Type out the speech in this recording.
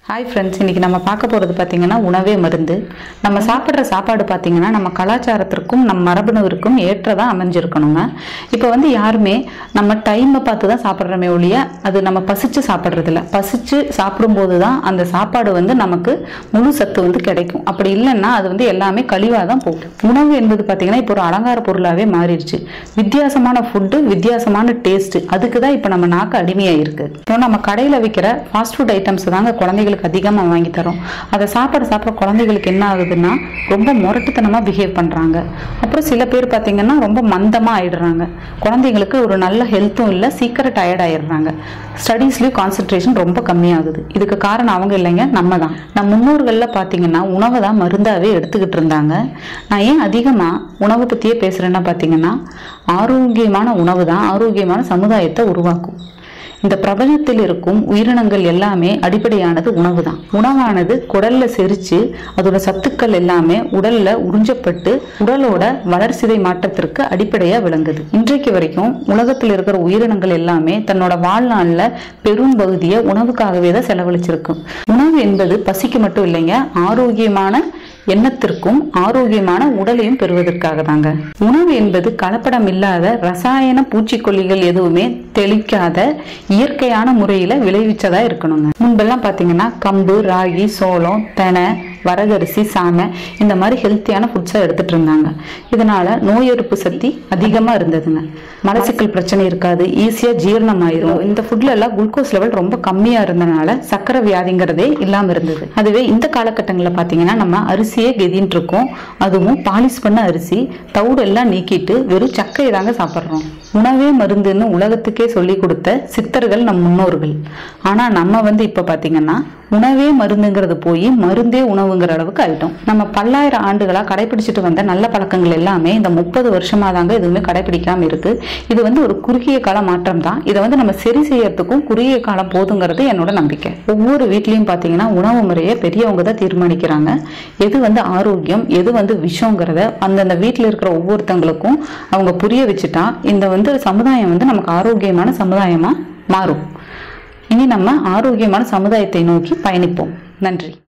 hi friends இன்றைக்கி நம்ம பார்க்க போகிறது பார்த்திங்கன்னா உணவே மருந்து நம்ம சாப்பிட்ற சாப்பாடு பார்த்திங்கன்னா நம்ம கலாச்சாரத்திற்கும் நம்ம மரபணுவிற்கும் ஏற்றதாக அமைஞ்சிருக்கணுங்க இப்போ வந்து யாருமே நம்ம டைமை பார்த்து தான் சாப்பிட்றோமே ஒழிய அது நம்ம பசிச்சு சாப்பிட்றதில்ல பசிச்சு சாப்பிடும்போது தான் அந்த சாப்பாடு வந்து நமக்கு முழு சத்து வந்து கிடைக்கும் அப்படி இல்லைன்னா அது வந்து எல்லாமே கழிவாக தான் போகும் உணவு என்பது பார்த்திங்கன்னா இப்போ ஒரு அலங்கார பொருளாகவே மாறிடுச்சு வித்தியாசமான ஃபுட்டு வித்தியாசமான டேஸ்ட்டு அதுக்கு தான் இப்போ நம்ம நாக்கு அடிமையாக இருக்குது இப்போ நம்ம கடையில் விற்கிற ஃபாஸ்ட் ஃபுட் ஐட்டம்ஸ் தாங்க குழந்தைகளுக்கு அதிகமாக வாங்கி தரோம் அதை சாப்பிட சாப்பிட குழந்தைகளுக்கு என்ன ஆகுதுன்னா ரொம்ப முரட்டுத்தனமாக பிஹேவ் பண்ணுறாங்க அப்புறம் சில பேர் பார்த்தீங்கன்னா ரொம்ப மந்தமாக ஆயிடுறாங்க குழந்தைங்களுக்கு ஒரு நல்ல ஹெல்த்தும் இல்லை சீக்கிரம் டயர்ட் ஆயிடுறாங்க ஸ்டடீஸ்லேயும் கான்சென்ட்ரேஷன் ரொம்ப கம்மியாகுது இதுக்கு காரணம் அவங்க இல்லைங்க நம்ம தான் நம்ம முன்னோர்களில் பார்த்தீங்கன்னா உணவை தான் மருந்தாகவே எடுத்துக்கிட்டு இருந்தாங்க நான் ஏன் அதிகமாக உணவை பற்றியே பேசுகிறேன்னா பார்த்தீங்கன்னா ஆரோக்கியமான உணவு தான் ஆரோக்கியமான சமுதாயத்தை உருவாக்கும் இந்த பிரபஞ்சத்தில் இருக்கும் உயிரினங்கள் எல்லாமே அடிப்படையானது உணவு தான் உணவானது குடல்ல செரிச்சு அதோட சத்துக்கள் எல்லாமே உடல்ல உறிஞ்சப்பட்டு உடலோட வளர்சிதை மாற்றத்திற்கு அடிப்படையா விளங்குது இன்றைக்கு வரைக்கும் உலகத்தில் இருக்கிற உயிரினங்கள் எல்லாமே தன்னோட வாழ்நாள்ல பெரும் பகுதியை உணவுக்காகவே தான் செலவழிச்சிருக்கும் உணவு என்பது பசிக்கு மட்டும் இல்லைங்க ஆரோக்கியமான எண்ணத்திற்கும் ஆரோக்கியமான உடலையும் பெறுவதற்காக தாங்க உணவு என்பது கலப்படம் இல்லாத ரசாயன பூச்சிக்கொல்லிகள் எதுவுமே தெளிக்காத இயற்கையான முறையில விளைவிச்சதா இருக்கணுங்க முன்பெல்லாம் பாத்தீங்கன்னா கம்பு ராகி சோளம் தெனை வரகரிசி சாமை இந்த மாதிரி ஹெல்த்தியான ஃபுட்ஸை எடுத்துட்டு இருந்தாங்க இதனால நோய் எதிர்ப்பு சக்தி அதிகமா இருந்ததுங்க மலச்சிக்கல் பிரச்சனை இருக்காது ஈஸியா ஜீரணம் ஆயிரும் இந்த ஃபுட்ல எல்லாம் குளுக்கோஸ் லெவல் ரொம்ப கம்மியா இருந்தனால சக்கரை வியாதிங்கிறதே இல்லாம இருந்தது அதுவே இந்த காலகட்டங்களில் பார்த்தீங்கன்னா நம்ம அரிசியே கெதின்னு இருக்கோம் அதுவும் பாலிஷ் பண்ண அரிசி தவிடு எல்லாம் நீக்கிட்டு வெறும் சக்கையை தாங்க சாப்பிட்றோம் உணவே மருந்துன்னு உலகத்துக்கே சொல்லி கொடுத்த சித்தர்கள் நம் முன்னோர்கள் ஆனா நம்ம வந்து இப்ப பாத்தீங்கன்னா உணவே மருந்துங்கிறது போய் மருந்தே உணவுங்கிற அளவுக்கு ஆயிட்டோம் நம்ம பல்லாயிரம் ஆண்டுகளா கடைபிடிச்சிட்டு வந்த நல்ல பழக்கங்கள் எல்லாமே இந்த முப்பது வருஷமா தாங்க எதுவுமே கடைபிடிக்காம இருக்கு இது வந்து ஒரு குறுகிய கால மாற்றம் தான் இதை வந்து நம்ம சரி செய்யறதுக்கும் குறுகிய காலம் போதுங்கிறது என்னோட நம்பிக்கை ஒவ்வொரு வீட்லயும் பாத்தீங்கன்னா உணவு முறையை பெரியவங்க தான் தீர்மானிக்கிறாங்க எது வந்து ஆரோக்கியம் எது வந்து விஷங்கிறத அந்தந்த வீட்டில் இருக்கிற ஒவ்வொருத்தங்களுக்கும் அவங்க புரிய வச்சுட்டா இந்த வந்து சமுதாயம் வந்து நமக்கு ஆரோக்கியமான சமுதாயமா மாறும் இனி நம்ம ஆரோக்கியமான சமுதாயத்தை நோக்கி பயணிப்போம் நன்றி